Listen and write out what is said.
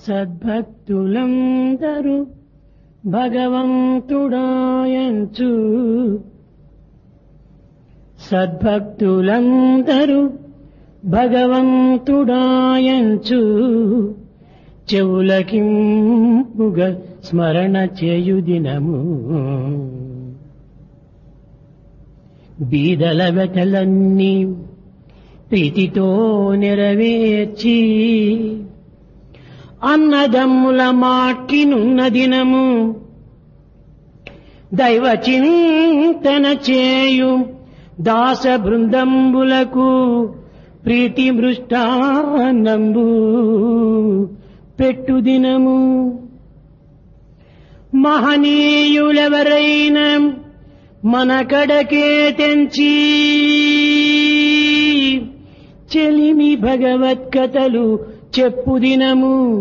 సద్భక్తులందరూ భగవంతుడాయంచు సద్భక్తులందరూ భగవంతుడాయంచు చెవులకింపుగ స్మరణ చేయు దినము బీదల వెతలన్నీ ప్రీతితో నెరవేర్చి అన్నదమ్ముల మాట్కినున్న దినము దైవ చింతన చేయు దాస బృందంబులకు ప్రీతి మృష్టాన్నంబు పెట్టు దినము మహనీయులెవరైన మన కడకే తెంచి చెలిమి భగవత్కథలు చెప్పు దినము